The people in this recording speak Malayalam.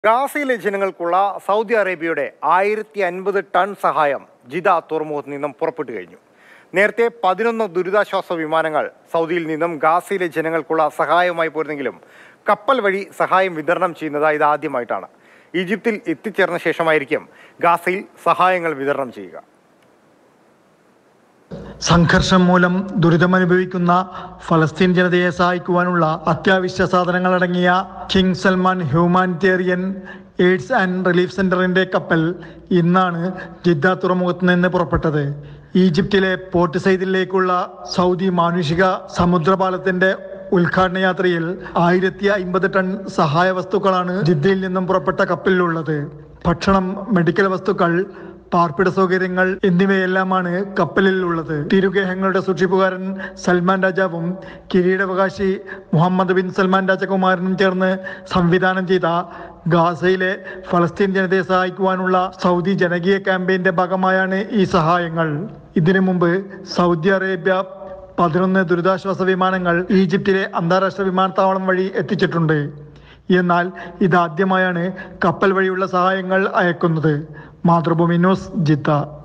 ഗാസയിലെ ജനങ്ങൾക്കുള്ള സൗദി അറേബ്യയുടെ ആയിരത്തി അൻപത് ടൺ സഹായം ജിദ തുറമുഖത്ത് നിന്നും പുറപ്പെട്ടു കഴിഞ്ഞു നേരത്തെ പതിനൊന്ന് ദുരിതാശ്വാസ വിമാനങ്ങൾ സൗദിയിൽ നിന്നും ഗാസയിലെ ജനങ്ങൾക്കുള്ള സഹായവുമായി പോരുന്നെങ്കിലും കപ്പൽ വഴി സഹായം വിതരണം ചെയ്യുന്നത് ഇതാദ്യമായിട്ടാണ് ഈജിപ്തിൽ എത്തിച്ചേർന്ന ശേഷമായിരിക്കും ഗാസയിൽ സഹായങ്ങൾ വിതരണം ചെയ്യുക സംഘർഷം മൂലം ദുരിതമനുഭവിക്കുന്ന ഫലസ്തീൻ ജനതയെ സഹായിക്കുവാനുള്ള അത്യാവശ്യ സാധനങ്ങൾ അടങ്ങിയ king Salman humanitarian aids and relief സെന്ററിന്റെ കപ്പൽ ഇന്നാണ് ജിദ്ദ തുറമുഖത്ത് നിന്ന് പുറപ്പെട്ടത് ഈജിപ്തിലെ പോർട്ട് സൈദിലേക്കുള്ള സൗദി മാനുഷിക സമുദ്രപാലത്തിന്റെ ഉദ്ഘാടന യാത്രയിൽ ആയിരത്തി അമ്പത് ടൺ സഹായ വസ്തുക്കളാണ് ജിദ്ദയിൽ നിന്നും പുറപ്പെട്ട കപ്പലിലുള്ളത് ഭക്ഷണം മെഡിക്കൽ വസ്തുക്കൾ പാർപ്പിട സൗകര്യങ്ങൾ എന്നിവയെല്ലാമാണ് കപ്പലിൽ ഉള്ളത് തിരുഗേഹങ്ങളുടെ സൂക്ഷിപ്പുകാരൻ സൽമാൻ രാജാവും കിരീടാവകാശി മുഹമ്മദ് ബിൻ സൽമാൻ രാജകുമാരനും ചേർന്ന് സംവിധാനം ചെയ്ത ഗാസയിലെ ഫലസ്തീൻ ജനതയെ സഹായിക്കുവാനുള്ള സൗദി ജനകീയ ക്യാമ്പയിന്റെ ഭാഗമായാണ് ഈ സഹായങ്ങൾ ഇതിനു മുമ്പ് സൗദി അറേബ്യ പതിനൊന്ന് ദുരിതാശ്വാസ വിമാനങ്ങൾ ഈജിപ്തിലെ അന്താരാഷ്ട്ര വിമാനത്താവളം വഴി എത്തിച്ചിട്ടുണ്ട് എന്നാൽ ഇതാദ്യമായാണ് കപ്പൽ വഴിയുള്ള സഹായങ്ങൾ അയക്കുന്നത് മാതൃഭൂമി ന്യൂസ് ജിദ്ദ